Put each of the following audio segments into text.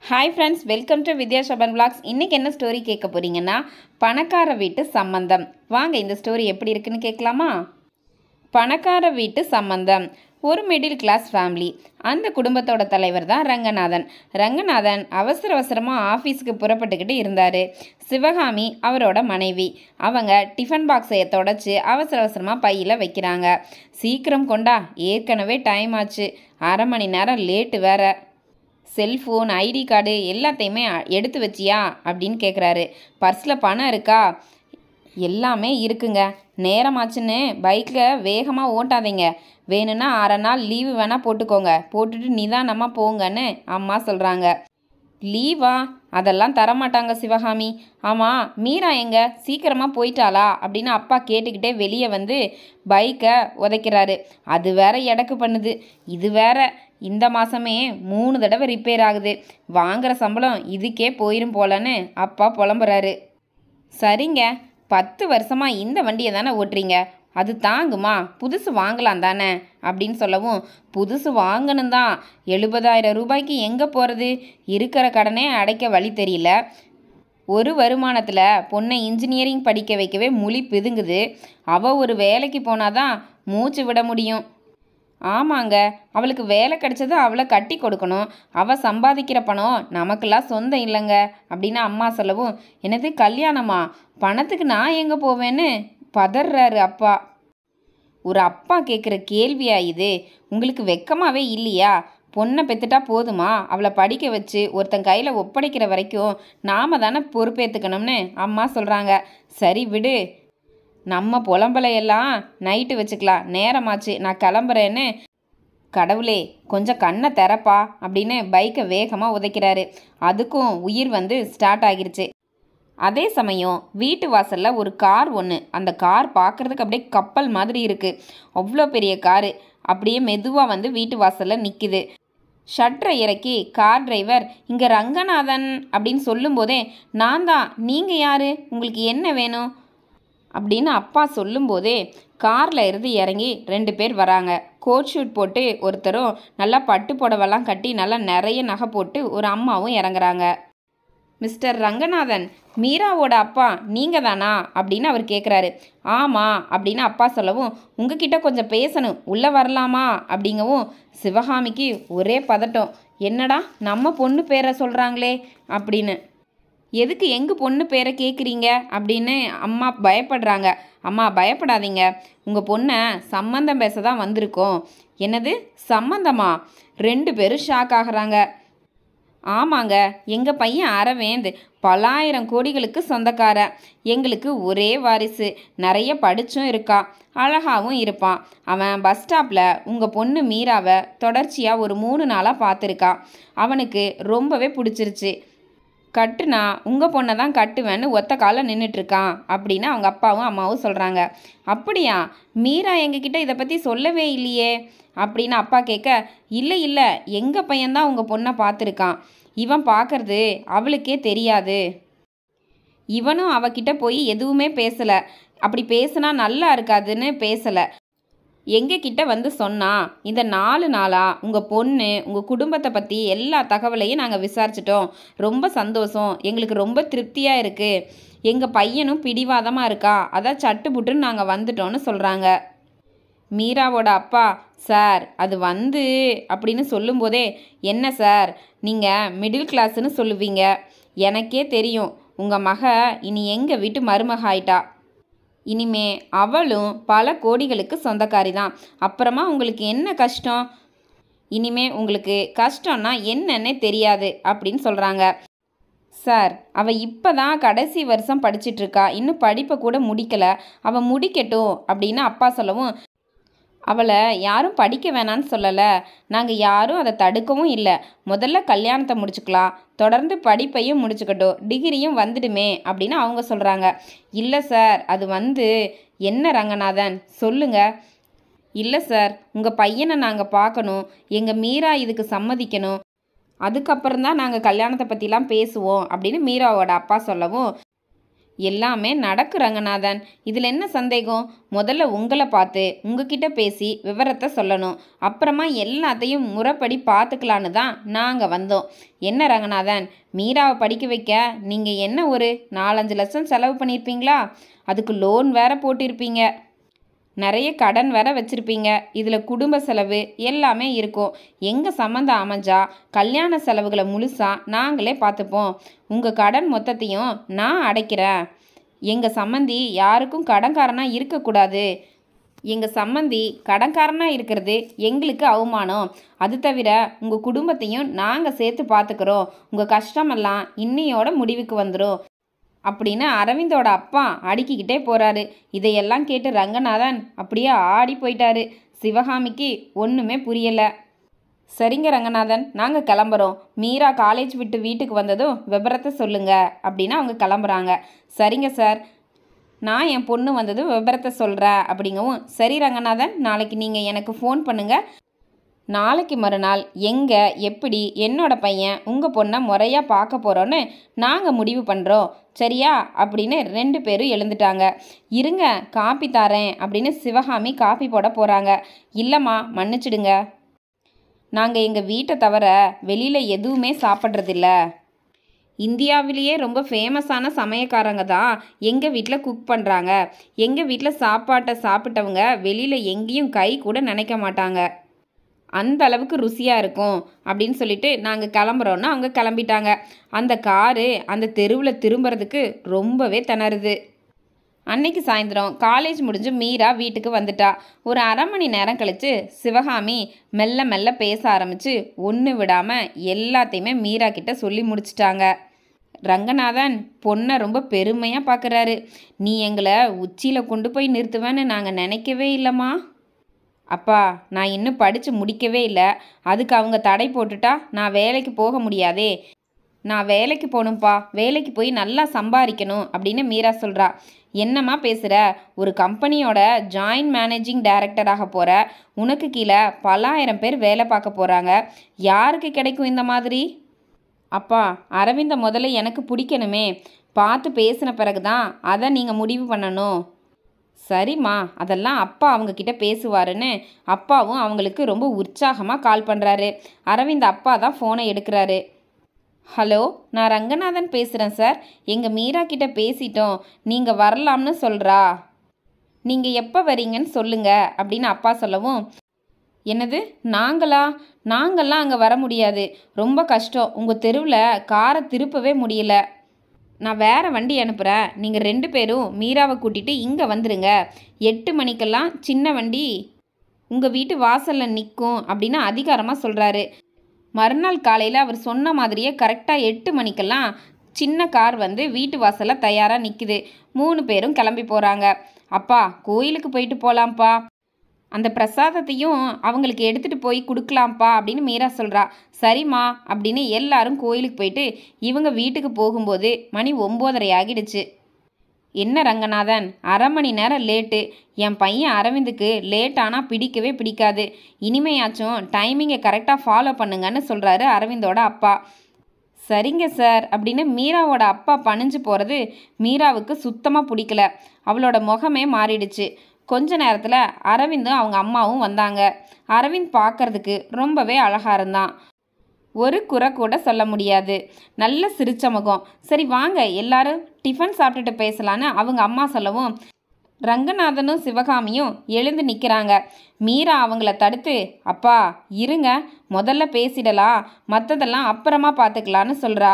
hi friends welcome to Vidya ஷபன் vlogs இன்றைக்கி என்ன ஸ்டோரி கேட்க போகிறீங்கன்னா பணக்கார வீட்டு சம்பந்தம் வாங்க இந்த ஸ்டோரி எப்படி இருக்குன்னு கேட்கலாமா பணக்கார வீட்டு சம்பந்தம் ஒரு மிடில் கிளாஸ் ஃபேமிலி அந்த குடும்பத்தோட தலைவர் தான் ரங்கநாதன் ரங்கநாதன் அவசர அவசரமாக ஆஃபீஸுக்கு புறப்பட்டுக்கிட்டு இருந்தார் சிவகாமி அவரோட மனைவி அவங்க டிஃபன் பாக்ஸை தொடச்சி அவசர அவசரமாக பையில் வைக்கிறாங்க சீக்கிரம் கொண்டா ஏற்கனவே டைம் ஆச்சு அரை மணி நேரம் லேட்டு வேற செல்ஃபோன் ஐடி கார்டு எல்லாத்தையுமே அ- எடுத்து வச்சியா அப்படின்னு கேட்குறாரு பர்ஸில் பணம் இருக்கா எல்லாமே இருக்குங்க நேரமாச்சுன்னு பைக்கில் வேகமாக ஓட்டாதீங்க வேணும்னா அரை நாள் லீவு வேணால் போட்டுக்கோங்க போட்டுட்டு நிதானமாக போங்கன்னு அம்மா சொல்கிறாங்க லீவா அதெல்லாம் தரமாட்டாங்க சிவகாமி ஆமாம் மீரா எங்க சீக்கிரமாக போயிட்டாளா அப்படின்னு அப்பா கேட்டுக்கிட்டே வெளியே வந்து பைக்கை உதைக்கிறாரு அது வேற எடக்கு பண்ணுது இது வேற இந்த மாதமே மூணு தடவை ரிப்பேர் ஆகுது வாங்குற சம்பளம் இதுக்கே போயிரும் போலன்னு அப்பா புலம்புறாரு சரிங்க பத்து வருஷமாக இந்த வண்டியை தானே ஓட்டுறீங்க அது தாங்குமா புதுசு வாங்கலாம் தானே அப்படின்னு சொல்லவும் புதுசு வாங்கணும் தான் எழுபதாயிரம் ரூபாய்க்கு எங்கே போகிறது இருக்கிற கடனே அடைக்க வழி தெரியல ஒரு வருமானத்தில் பொண்ணை இன்ஜினியரிங் படிக்க வைக்கவே முழி பிதுங்குது அவள் ஒரு வேலைக்கு போனாதான் மூச்சு விட முடியும் ஆமாங்க அவளுக்கு வேலை கிடைச்சது அவளை கட்டி கொடுக்கணும் அவள் சம்பாதிக்கிற பணம் நமக்கெல்லாம் சொந்தம் இல்லைங்க அப்படின்னு அம்மா சொல்லவும் என்னது கல்யாணமா பணத்துக்கு நான் எங்கே போவேன்னு பதறாரு அப்பா ஒரு அப்பா கேட்குற கேள்வியா இது உங்களுக்கு வெக்கமாவே இல்லையா பொண்ணை பெத்துட்டா போதுமா அவளை படிக்க வச்சு ஒருத்தன் கையில் ஒப்படைக்கிற வரைக்கும் நாம தானே பொறுப்பேற்றுக்கணும்னு அம்மா சொல்கிறாங்க சரி விடு நம்ம புலம்பலையெல்லாம் நைட்டு வச்சுக்கலாம் நேரமாச்சு நான் கிளம்புறேன்னு கடவுளே கொஞ்சம் கண்ணை திறப்பா அப்படின்னு பைக்கை வேகமாக உதைக்கிறாரு அதுக்கும் உயிர் வந்து ஸ்டார்ட் ஆகிருச்சு அதே சமயம் வீட்டு வாசலில் ஒரு கார் ஒன்று அந்த கார் பார்க்குறதுக்கு அப்படியே கப்பல் மாதிரி இருக்குது அவ்வளோ பெரிய காரு அப்படியே மெதுவாக வந்து வீட்டு வாசலில் நிற்குது ஷட்டரை இறக்கி கார் டிரைவர் இங்கே ரங்கநாதன் அப்படின்னு சொல்லும்போதே நான் தான் நீங்கள் யார் உங்களுக்கு என்ன வேணும் அப்படின்னு அப்பா சொல்லும்போதே காரில் இருந்து இறங்கி ரெண்டு பேர் வராங்க கோட் ஷூட் போட்டு ஒருத்தரும் நல்லா பட்டு புடவெல்லாம் கட்டி நல்லா நிறைய நகை போட்டு ஒரு அம்மாவும் இறங்குறாங்க மிஸ்டர் ரங்கநாதன் மீராவோட அப்பா நீங்கள் தானா அப்படின்னு அவர் கேட்குறாரு ஆமாம் அப்படின்னு அப்பா சொல்லவும் உங்ககிட்ட கொஞ்சம் பேசணும் உள்ளே வரலாமா அப்படிங்கவும் சிவகாமிக்கு ஒரே பதட்டம் என்னடா நம்ம பொண்ணு பேரை சொல்கிறாங்களே அப்படின்னு எதுக்கு எங்கள் பொண்ணு பேரை கேட்குறீங்க அப்படின்னு அம்மா பயப்படுறாங்க அம்மா பயப்படாதீங்க உங்கள் பொண்ணை சம்மந்தம் பேச தான் வந்திருக்கோம் என்னது சம்மந்தமா ரெண்டு பேரும் ஷாக் ஆகுறாங்க ஆமாங்க எங்கள் பையன் அரவேந்த் பலாயிரம் கோடிகளுக்கு சொந்தக்காரன் எங்களுக்கு ஒரே வாரிசு நிறைய படிச்சும் இருக்கான் அழகாவும் இருப்பான் அவன் பஸ் ஸ்டாப்பில் உங்கள் பொண்ணு மீராவை தொடர்ச்சியாக ஒரு மூணு நாளாக பார்த்துருக்கான் அவனுக்கு ரொம்பவே பிடிச்சிருச்சு கட்டுனா உங்கள் பொண்ணை தான் கட்டுவேன்னு ஒத்த காலில் நின்றுட்டுருக்கான் அப்படின்னு அவங்க அப்பாவும் அம்மாவும் சொல்கிறாங்க அப்படியா மீரா எங்ககிட்ட இதை பற்றி சொல்லவே இல்லையே அப்படின்னு அப்பா கேட்க இல்லை இல்லை எங்கள் பையன்தான் உங்கள் பொண்ணை பார்த்துருக்கான் இவன் பார்க்கறது அவளுக்கே தெரியாது இவனும் அவகிட்ட போய் எதுவுமே பேசலை அப்படி பேசுனா நல்லா இருக்காதுன்னு பேசலை எங்ககிட்ட வந்து சொன்னா இந்த நாலு நாளாக உங்கள் பொண்ணு உங்கள் குடும்பத்தை பற்றி எல்லா தகவலையும் நாங்கள் விசாரிச்சிட்டோம் ரொம்ப சந்தோஷம் எங்களுக்கு ரொம்ப திருப்தியாக இருக்குது எங்கள் பையனும் பிடிவாதமாக இருக்கா அதான் சட்டு புட்டுன்னு நாங்கள் வந்துட்டோம்னு சொல்கிறாங்க மீராவோட அப்பா சார் அது வந்து அப்படின்னு சொல்லும்போதே என்ன சார் நீங்கள் மிடில் கிளாஸ்னு சொல்லுவீங்க எனக்கே தெரியும் உங்கள் மக இனி எங்கள் வீட்டு மருமக ஆயிட்டா இனிமே அவளும் பல கோடிகளுக்கு சொந்தக்காரி தான் அப்புறமா உங்களுக்கு என்ன கஷ்டம் இனிமே உங்களுக்கு கஷ்டம்னா என்னன்னே தெரியாது அப்படின்னு சொல்கிறாங்க சார் அவள் இப்போ தான் கடைசி வருஷம் படிச்சிட்டு இருக்கா இன்னும் படிப்பை கூட முடிக்கலை அவள் முடிக்கட்டும் அப்படின்னு அப்பா சொல்லவும் அவளை யாரும் படிக்க வேணான்னு சொல்லலை நாங்கள் யாரும் அதை தடுக்கவும் இல்லை முதல்ல கல்யாணத்தை முடிச்சுக்கலாம் தொடர்ந்து படிப்பையும் முடிச்சுக்கட்டும் டிகிரியும் வந்துடுமே அப்படின்னு அவங்க சொல்கிறாங்க இல்லை சார் அது வந்து என்ன ரங்கநாதன் சொல்லுங்க இல்லை சார் உங்கள் பையனை நாங்கள் பார்க்கணும் எங்கள் மீரா இதுக்கு சம்மதிக்கணும் அதுக்கப்புறம் தான் நாங்கள் கல்யாணத்தை பற்றிலாம் பேசுவோம் அப்படின்னு மீராவோட அப்பா சொல்லவும் எல்லாமே நடக்கு ரங்கநாதன் இதில் என்ன சந்தேகம் முதல்ல உங்களை பார்த்து உங்ககிட்ட பேசி விவரத்தை சொல்லணும் அப்புறமா எல்லாத்தையும் முறைப்படி பார்த்துக்கலான்னு தான் நாங்கள் வந்தோம் என்ன ரங்கநாதன் மீராவை படிக்க வைக்க நீங்கள் என்ன ஒரு நாலஞ்சு லட்சம் செலவு பண்ணியிருப்பீங்களா அதுக்கு லோன் வேற போட்டிருப்பீங்க நிறைய கடன் வேற வச்சுருப்பீங்க இதில் குடும்ப செலவு எல்லாமே இருக்கும் எங்கள் சம்மந்தம் அமைஞ்சா கல்யாண செலவுகளை முழுசாக நாங்களே பார்த்துப்போம் உங்கள் கடன் மொத்தத்தையும் நான் அடைக்கிறேன் எங்கள் சம்மந்தி யாருக்கும் கடன்காரனாக இருக்கக்கூடாது எங்கள் சம்மந்தி கடன்காரனாக இருக்கிறது எங்களுக்கு அவமானம் அது தவிர உங்கள் குடும்பத்தையும் நாங்கள் சேர்த்து பார்த்துக்கிறோம் உங்கள் கஷ்டமெல்லாம் இன்னையோட முடிவுக்கு வந்துடும் அப்படின்னு அரவிந்தோட அப்பா அடுக்கிக்கிட்டே போறாரு இதையெல்லாம் கேட்டு ரங்கநாதன் அப்படியே ஆடி போயிட்டாரு சிவகாமிக்கு ஒன்றுமே புரியல சரிங்க ரங்கநாதன் நாங்கள் கிளம்புறோம் மீரா காலேஜ் விட்டு வீட்டுக்கு வந்ததும் விபரத்தை சொல்லுங்க அப்படின்னு அவங்க கிளம்புறாங்க சரிங்க சார் நான் என் பொண்ணு வந்ததும் விபரத்தை சொல்கிறேன் அப்படிங்கவும் சரி ரங்கநாதன் நாளைக்கு நீங்கள் எனக்கு ஃபோன் பண்ணுங்கள் நாளைக்கு மறுநாள் எங்கே எப்படி என்னோட பையன் உங்கள் பொண்ணை முறையாக பார்க்க போகிறோன்னு நாங்கள் முடிவு பண்ணுறோம் சரியா அப்படின்னு ரெண்டு பேரும் எழுந்துட்டாங்க இருங்க காப்பி தாரேன் அப்படின்னு சிவகாமி காப்பி போட போகிறாங்க இல்லைம்மா மன்னிச்சிடுங்க நாங்கள் எங்கள் வீட்டை தவிர வெளியில் எதுவுமே சாப்பிட்றதில்ல இந்தியாவிலேயே ரொம்ப ஃபேமஸான சமயக்காரங்க தான் எங்கள் வீட்டில் குக் பண்ணுறாங்க எங்கள் வீட்டில் சாப்பாட்டை சாப்பிட்டவங்க வெளியில் எங்கேயும் கை கூட நினைக்க மாட்டாங்க அந்த அளவுக்கு ருசியாக இருக்கும் அப்படின்னு சொல்லிட்டு நாங்கள் கிளம்புறோன்னா அவங்க கிளம்பிட்டாங்க அந்த காரு அந்த தெருவில் திரும்புறதுக்கு ரொம்பவே திணறுது அன்னைக்கு சாயந்தரம் காலேஜ் முடிஞ்சு மீரா வீட்டுக்கு வந்துட்டா ஒரு அரை மணி நேரம் கழித்து சிவகாமி மெல்ல மெல்ல பேச ஆரம்பித்து ஒன்று விடாமல் எல்லாத்தையுமே மீரா கிட்ட சொல்லி முடிச்சிட்டாங்க ரங்கநாதன் பொண்ணை ரொம்ப பெருமையாக பார்க்குறாரு நீ எங்களை உச்சியில் கொண்டு போய் நிறுத்துவேன்னு நாங்கள் நினைக்கவே இல்லைம்மா அப்பா நான் இன்னும் படித்து முடிக்கவே இல்லை அதுக்கு அவங்க தடை போட்டுட்டா நான் வேலைக்கு போக முடியாதே நான் வேலைக்கு போகணும்ப்பா வேலைக்கு போய் நல்லா சம்பாதிக்கணும் அப்படின்னு மீரா சொல்கிறா என்னம்மா பேசுகிற ஒரு கம்பெனியோட ஜாயின்ட் மேனேஜிங் டைரக்டராக போகிற உனக்கு கீழே பல்லாயிரம் பேர் வேலை பார்க்க போகிறாங்க யாருக்கு கிடைக்கும் இந்த மாதிரி அப்பா அரவிந்த முதல்ல எனக்கு பிடிக்கணுமே பார்த்து பேசின பிறகு தான் அதை நீங்கள் முடிவு பண்ணணும் சரிம்மா அதெல்லாம் அப்பா அவங்கக்கிட்ட பேசுவாருன்னு அப்பாவும் அவங்களுக்கு ரொம்ப உற்சாகமாக கால் பண்ணுறாரு அரவிந்த் அப்பா தான் ஃபோனை எடுக்கிறாரு ஹலோ நான் ரங்கநாதன் பேசுகிறேன் சார் எங்கள் மீரா கிட்ட பேசிட்டோம் நீங்கள் வரலாம்னு சொல்கிறா நீங்கள் எப்போ வரீங்கன்னு சொல்லுங்க அப்படின்னு அப்பா சொல்லவும் என்னது நாங்களா நாங்கள்லாம் அங்கே வர முடியாது ரொம்ப கஷ்டம் உங்கள் தெருவில் காரை திருப்பவே முடியல நான் வேற வண்டி அனுப்புகிறேன் நீங்கள் ரெண்டு பேரும் மீராவை கூட்டிகிட்டு இங்கே வந்துடுங்க எட்டு மணிக்கெல்லாம் சின்ன வண்டி உங்கள் வீட்டு வாசலில் நிற்கும் அப்படின்னு அதிகாரமாக சொல்கிறாரு மறுநாள் காலையில் அவர் சொன்ன மாதிரியே கரெக்டாக எட்டு மணிக்கெல்லாம் சின்ன கார் வந்து வீட்டு வாசலில் தயாராக நிற்குது மூணு பேரும் கிளம்பி போகிறாங்க அப்பா கோயிலுக்கு போயிட்டு போகலாம்ப்பா அந்த பிரசாதத்தையும் அவங்களுக்கு எடுத்துகிட்டு போய் கொடுக்கலாம்ப்பா அப்படின்னு மீரா சொல்கிறா சரிம்மா அப்படின்னு எல்லாரும் கோயிலுக்கு போயிட்டு இவங்க வீட்டுக்கு போகும்போது மணி ஒம்போதரை ஆகிடுச்சு என்ன ரங்கநாதன் அரை மணி நேரம் லேட்டு என் பையன் அரவிந்துக்கு லேட் ஆனால் பிடிக்கவே பிடிக்காது இனிமையாச்சும் டைமிங்கை கரெக்டாக ஃபாலோ பண்ணுங்கன்னு சொல்கிறாரு அரவிந்தோட அப்பா சரிங்க சார் அப்படின்னு மீராவோட அப்பா பணிஞ்சு போகிறது மீராவுக்கு சுத்தமாக பிடிக்கல அவளோட முகமே மாறிடுச்சு கொஞ்ச நேரத்தில் அரவிந்தும் அவங்க அம்மாவும் வந்தாங்க அரவிந்த் பார்க்கறதுக்கு ரொம்பவே அழகாக இருந்தான் ஒரு குறை கூட சொல்ல முடியாது நல்ல சிரிச்ச முகம் சரி வாங்க எல்லாரும் டிஃபன் சாப்பிட்டுட்டு பேசலான்னு அவங்க அம்மா சொல்லவும் ரங்கநாதனும் சிவகாமியும் எழுந்து நிற்கிறாங்க மீரா அவங்கள தடுத்து அப்பா இருங்க முதல்ல பேசிடலாம் மற்றதெல்லாம் அப்புறமா பார்த்துக்கலான்னு சொல்கிறா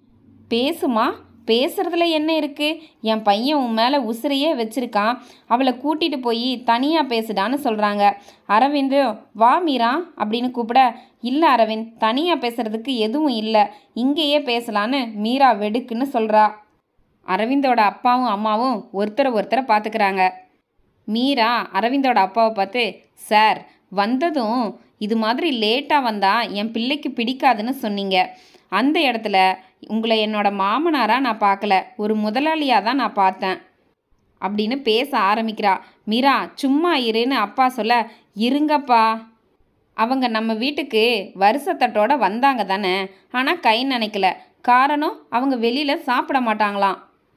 பேசுமா பேசுறதுல என்ன இருக்கு என் பையன் உன் மேலே உசிரையே வச்சிருக்கான் அவளை கூட்டிட்டு போய் தனியாக பேசுடான்னு சொல்கிறாங்க அரவிந்த் வா மீரா அப்படின்னு கூப்பிட இல்லை அரவிந்த் தனியாக பேசுறதுக்கு எதுவும் இல்லை இங்கேயே பேசலான்னு மீரா வெடுக்குன்னு சொல்கிறா அரவிந்தோட அப்பாவும் அம்மாவும் ஒருத்தரை ஒருத்தரை பார்த்துக்கிறாங்க மீரா அரவிந்தோட அப்பாவை பார்த்து சார் வந்ததும் இது மாதிரி லேட்டாக வந்தால் என் பிள்ளைக்கு பிடிக்காதுன்னு சொன்னீங்க அந்த இடத்துல உங்களை என்னோட மாமனாராக நான் பார்க்கல ஒரு முதலாளியாக தான் நான் பார்த்தேன் அப்படின்னு பேச ஆரம்பிக்கிறா மீரா சும்மா இருன்னு அப்பா சொல்ல இருங்கப்பா அவங்க நம்ம வீட்டுக்கு வருஷத்தட்டோட வந்தாங்க தானே ஆனால் கை நினைக்கல காரணம் அவங்க வெளியில் சாப்பிட மாட்டாங்களாம்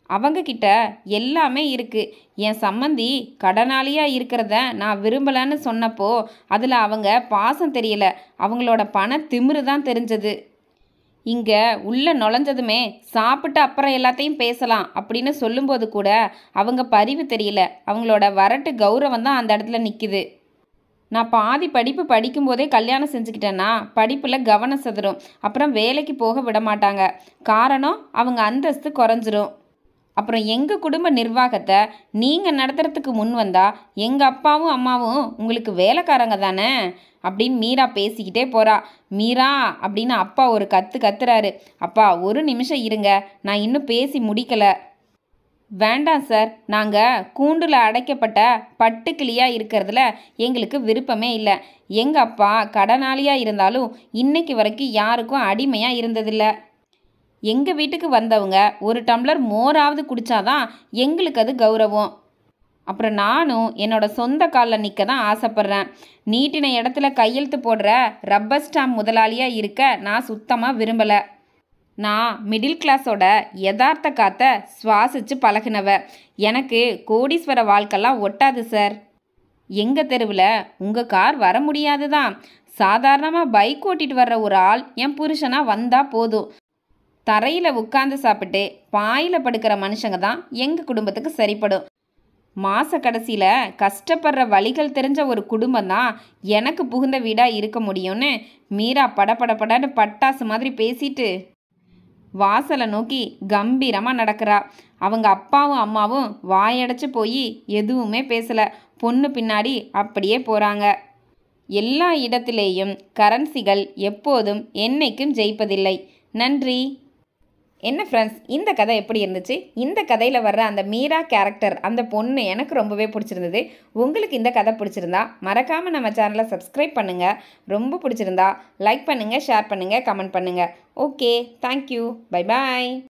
அவங்க கிட்ட எல்லாமே இருக்கு என் சம்மந்தி கடனாளியாக இருக்கிறத நான் விரும்பலன்னு சொன்னப்போ அதில் அவங்க பாசம் தெரியல அவங்களோட பண திமிரு தான் தெரிஞ்சது இங்கே உள்ளே நுழைஞ்சதுமே சாப்பிட்டு அப்புறம் எல்லாத்தையும் பேசலாம் அப்படின்னு சொல்லும்போது கூட அவங்க பரிவு தெரியல அவங்களோட வரட்டு கௌரவம் தான் அந்த இடத்துல நிற்குது நான் பாதி படிப்பு படிக்கும்போதே கல்யாணம் செஞ்சுக்கிட்டேன்னா படிப்பில் கவனம் சிதறும் அப்புறம் வேலைக்கு போக விட மாட்டாங்க காரணம் அவங்க அந்தஸ்து குறைஞ்சிரும் அப்புறம் எங்கள் குடும்ப நிர்வாகத்தை நீங்கள் நடத்துறதுக்கு முன் வந்தால் எங்கள் அப்பாவும் அம்மாவும் உங்களுக்கு வேலைக்காரங்க தானே அப்படின்னு மீரா பேசிக்கிட்டே போகிறா மீரா அப்படின்னு அப்பா ஒரு கத்து கத்துறாரு அப்பா ஒரு நிமிஷம் இருங்க நான் இன்னும் பேசி முடிக்கலை வேண்டாம் சார் நாங்கள் கூண்டில் அடைக்கப்பட்ட பட்டுக்கிளியாக இருக்கிறதுல எங்களுக்கு விருப்பமே இல்லை எங்கள் அப்பா கடனாளியாக இருந்தாலும் இன்னைக்கு வரைக்கும் யாருக்கும் அடிமையாக இருந்ததில்ல எங்கள் வீட்டுக்கு வந்தவங்க ஒரு டம்ளர் மோராவது குடித்தாதான் எங்களுக்கு அது கௌரவம் அப்புறம் நானும் என்னோட சொந்த காலில் நிற்க தான் ஆசைப்பட்றேன் நீட்டின இடத்துல கையெழுத்து போடுற ரப்பர் ஸ்டாம்ப் முதலாளியாக இருக்க நான் சுத்தமாக விரும்பலை நான் மிடில் கிளாஸோட யதார்த்த காத்த சுவாசிச்சு பழகினவ எனக்கு கோடீஸ்வர வாழ்க்கெல்லாம் ஒட்டாது சார் எங்கள் தெருவில் உங்கள் கார் வர முடியாது தான் சாதாரணமாக பைக் ஓட்டிட்டு வர்ற ஒரு ஆள் என் புருஷனாக வந்தால் போதும் தரையில் உட்காந்து சாப்பிட்டு பாயில் படுக்கிற மனுஷங்க தான் எங்கள் குடும்பத்துக்கு சரிப்படும் மாத கடைசியில் கஷ்டப்படுற வழிகள் தெரிஞ்ச ஒரு குடும்பம் தான் எனக்கு புகுந்த வீடாக இருக்க முடியும்னு மீரா படபடபடன்னு பட்டாசு மாதிரி பேசிட்டு வாசலை நோக்கி கம்பீரமாக நடக்கிறா அவங்க அப்பாவும் அம்மாவும் வாயடைச்சு போய் எதுவுமே பேசலை பொண்ணு பின்னாடி அப்படியே போகிறாங்க எல்லா இடத்திலேயும் கரன்சிகள் எப்போதும் என்னைக்கும் ஜெயிப்பதில்லை நன்றி என்ன ஃப்ரெண்ட்ஸ் இந்த கதை எப்படி இருந்துச்சு இந்த கதையில் வர்ற அந்த மீரா கேரக்டர் அந்த பொண்ணு எனக்கு ரொம்பவே பிடிச்சிருந்தது உங்களுக்கு இந்த கதை பிடிச்சிருந்தா மறக்காமல் நம்ம சேனலை சப்ஸ்கிரைப் பண்ணுங்கள் ரொம்ப பிடிச்சிருந்தா லைக் பண்ணுங்கள் ஷேர் பண்ணுங்கள் கமெண்ட் பண்ணுங்கள் ஓகே தேங்க்யூ பை பாய்